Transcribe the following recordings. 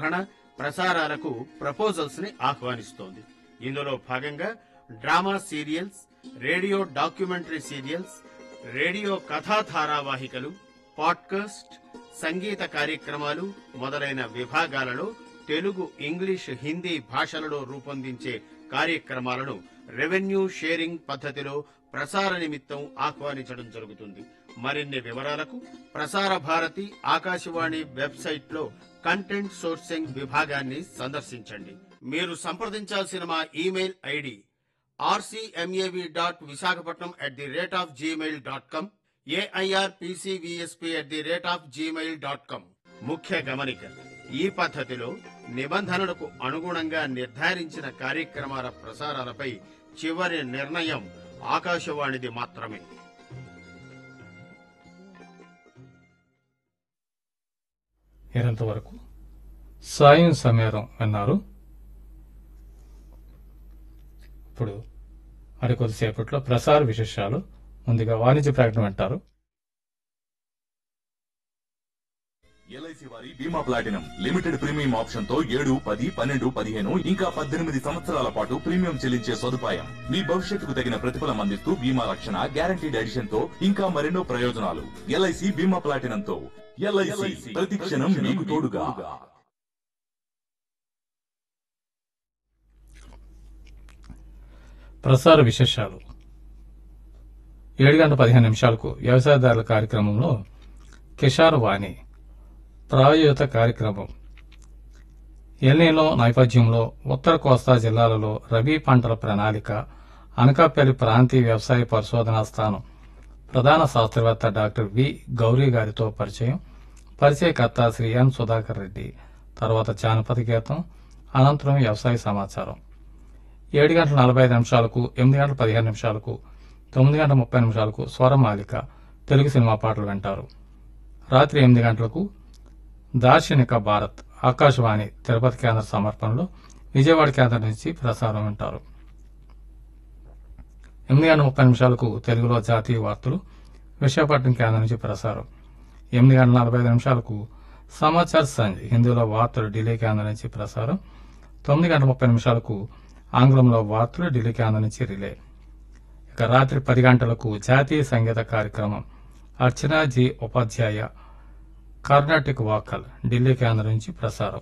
నిర్వహణ ప్రసారాలకు ప్రపోజల్స్ ని ఆహ్వానిస్తోంది ఇందులో భాగంగా drama serials radio documentary serials radio కథా ధారావాహికలు పాడ్కాస్ట్ సంగీత కార్యక్రమాలు మొదలైన విభాగాలలో తెలుగు ఇంగ్లీష్ హిందీ భాషలలో రూపొందించే కార్యక్రమాలను రెవెన్యూ షేరింగ్ పద్ధతిలో ప్రసార నిమిత్తం ఆహ్వానించడం జరుగుతుంది మరిన్ని వివరాలకు ప్రసార భారతి ఆకాశవాణి వెబ్సైట్ లో కంటెంట్ సోర్సింగ్ విభాగాన్ని సందర్శించండి మీరు సంప్రదించాల్సిన మా email ID RCMAV dot Visakhapatnam at the rate of Gmail dot com AIRPCVSP at the rate of Gmail dot com ముఖ్య గమనిక ఈ పద్ధతిలో నిబంధనలకు అనుగుణంగా నిర్ధారించిన కార్యక్రమాల ప్రసారాలపై చివరి నిర్ణయం ఆకాశవాణిది మాత్రమే ఇదంతవరకు సాయం సమేరం విన్నారు ఇప్పుడు మరి కొద్దిసేపట్లో ప్రసార విశేషాలు ముందుగా వాణిజ్య ప్రకటన వింటారు ఎల్ఐసి వారి బీమా ప్లాటినం లిమిటెడ్ ప్రీమియం ఆప్షన్ తో ఏడు పది పన్నెండు పదిహేను ఇంకా పద్దెనిమిది సంవత్సరాల పాటు ప్రీమియం చెల్లించే సదుపాయం మీ భవిష్యత్తుకు తగిన ప్రతిఫలం అందిస్తూ బీమా రక్షణ గ్యారంటీడ్ ఎడిషన్ తో ఇంకా మరెన్నో ప్రయోజనాలు ఎల్ఐసి బీమా ప్లాటినం తో ఎల్ఐసి ప్రతి క్షణం మీకు తోడుగా ప్రసార విశేషాలు ఏడు గంటల పదిహేను నిమిషాలకు వ్యవసాయదారుల కార్యక్రమంలో కిషార్ వాణి ప్రాయోజిత కార్యక్రమం ఎల్నీలో నేపథ్యంలో ఉత్తర కోస్తా జిల్లాలలో రబీ పంటల ప్రణాళిక అనకాపల్లి ప్రాంతీయ వ్యవసాయ పరిశోధనా స్థానం ప్రధాన శాస్త్రవేత్త డాక్టర్ వి గౌరీ గారితో పరిచయం పరిచయకర్త శ్రీ ఎన్ సుధాకర్ రెడ్డి తర్వాత జానపద గీతం అనంతరం వ్యవసాయ సమాచారం ఏడు గంటల నలభై ఐదు నిమిషాలకు ఎనిమిది గంటల పదిహేను నిమిషాలకు తొమ్మిది గంటల ముప్పై నిమిషాలకు స్వరమాలిక తెలుగు సినిమా పాటలు వింటారు రాత్రి ఎనిమిది గంటలకు దార్శనిక భారత్ ఆకాశవాణి తిరుపతి కేంద్ర సమర్పణలో విజయవాడ కేంద్రం నుంచి ప్రసారం వింటారు ఎనిమిది గంటల ముప్పై నిమిషాలకు తెలుగులో జాతీయ వార్తలు విశాఖపట్నం కేంద్రం నుంచి ప్రసారం ఎనిమిది గంటల నలభై ఐదు నిమిషాలకు సమాచార్ సంజ్ హిందీలో వార్తలు ఢిల్లీ కేంద్రం నుంచి ప్రసారం తొమ్మిది గంటల ముప్పై నిమిషాలకు ఆంగ్లంలో వార్తలు ఢిల్లీ కేంద్రం నుంచి రిలే ఇక రాత్రి పది గంటలకు జాతీయ సంగీత కార్యక్రమం అర్చనా జీ ఉపాధ్యాయ కర్ణాటిక్ వాకల్ ఢిల్లీ కేంద్రం నుంచి ప్రసారం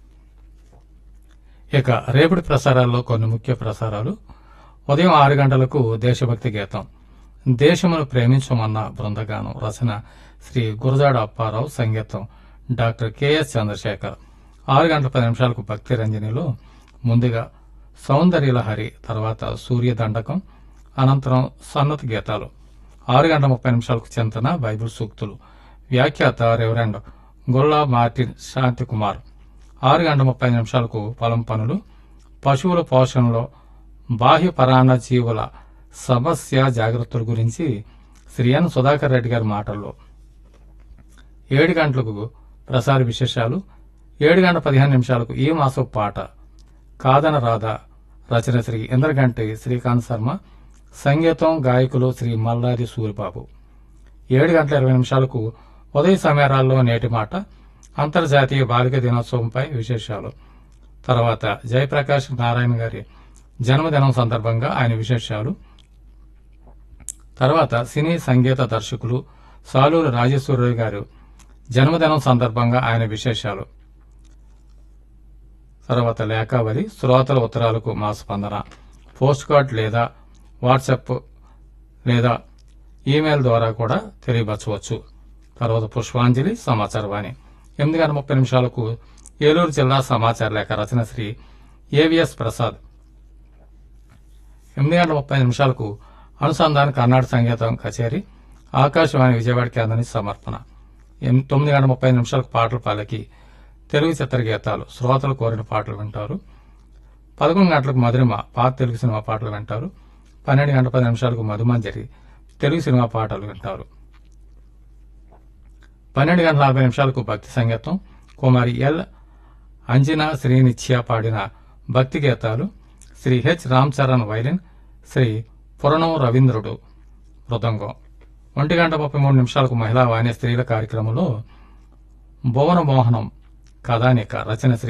ఇక రేపటి ప్రసారాల్లో కొన్ని ముఖ్య ప్రసారాలు ఉదయం ఆరు గంటలకు దేశభక్తి గీతం దేశమును ప్రేమించమన్న బృందగానం రచన శ్రీ గురజాడ అప్పారావు సంగీతం డాక్టర్ కెఎస్ చంద్రశేఖర్ ఆరు గంటల పది నిమిషాలకు భక్తి రంజనిలో ముందుగా సౌందర్యలహరి తర్వాత సూర్య దండకం అనంతరం సన్నతి గీతాలు ఆరు గంటల ముప్పై నిమిషాలకు చింతన బైబిల్ సూక్తులు వ్యాఖ్యాత రెవరెండ్ గొల్లా మార్టిన్ శాంతి కుమార్ ఆరు గంటల ముప్పై నిమిషాలకు పొలం పనులు పశువుల పోషణలో బాహ్య పరాణ జీవుల సమస్య జాగ్రత్తల గురించి శ్రీ ఎన్ సుధాకర్ రెడ్డి గారి మాటల్లో ఏడు గంటలకు ప్రసార విశేషాలు ఏడు గంటల పదిహేను నిమిషాలకు ఈ మాసపు పాట కాదన రాధ రచన శ్రీ ఇంద్రగంటి శ్రీకాంత్ శర్మ సంగీతం గాయకులు శ్రీ మల్లాది సూరిబాబు ఏడు గంటల ఇరవై నిమిషాలకు ఉదయ సమయాల్లో నేటి మాట అంతర్జాతీయ బాలిక దినోత్సవంపై విశేషాలు తర్వాత జయప్రకాష్ నారాయణ గారి జన్మదినం సందర్భంగా ఆయన విశేషాలు తర్వాత సినీ సంగీత దర్శకులు సాలూరు రాజేశ్వరరావు గారు జన్మదినం సందర్భంగా ఆయన విశేషాలు తర్వాత లేఖావళి శ్రోతల ఉత్తరాలకు మా స్పందన పోస్ట్ కార్డ్ లేదా వాట్సాప్ లేదా ఈమెయిల్ ద్వారా కూడా తెలియపరచవచ్చు తర్వాత పుష్పాంజలి సమాచార వాణి ఎనిమిది గంటల ముప్పై నిమిషాలకు ఏలూరు జిల్లా సమాచార లేఖ రచన శ్రీ ఏవిఎస్ ప్రసాద్ ఎనిమిది గంటల ముప్పై నిమిషాలకు అనుసంధాన కర్ణాటక సంగీతం కచేరీ ఆకాశవాణి విజయవాడ కేంద్రం నుంచి సమర్పణ ఎన్- తొమ్మిది గంటల ముప్పై నిమిషాలకు పాటలు పాలకి తెలుగు చిత్ర గీతాలు శ్రోతలు కోరిన పాటలు వింటారు పదకొండు గంటలకు మధురిమ పాత తెలుగు సినిమా పాటలు వింటారు పన్నెండు గంటల పది నిమిషాలకు మధుమంజరి తెలుగు సినిమా పాటలు వింటారు పన్నెండు గంటల నలభై నిమిషాలకు భక్తి సంగీతం కుమారి ఎల్ అంజనా శ్రీనిత్య పాడిన భక్తి గీతాలు శ్రీ హెచ్ రామ్ చరణ్ వైలిన్ శ్రీ పురణం రవీంద్రుడు మృదంగం ఒంటి గంట ముప్పై మూడు నిమిషాలకు మహిళా వాణి స్త్రీల కార్యక్రమంలో భువన మోహనం కథానిక రచన శ్రీ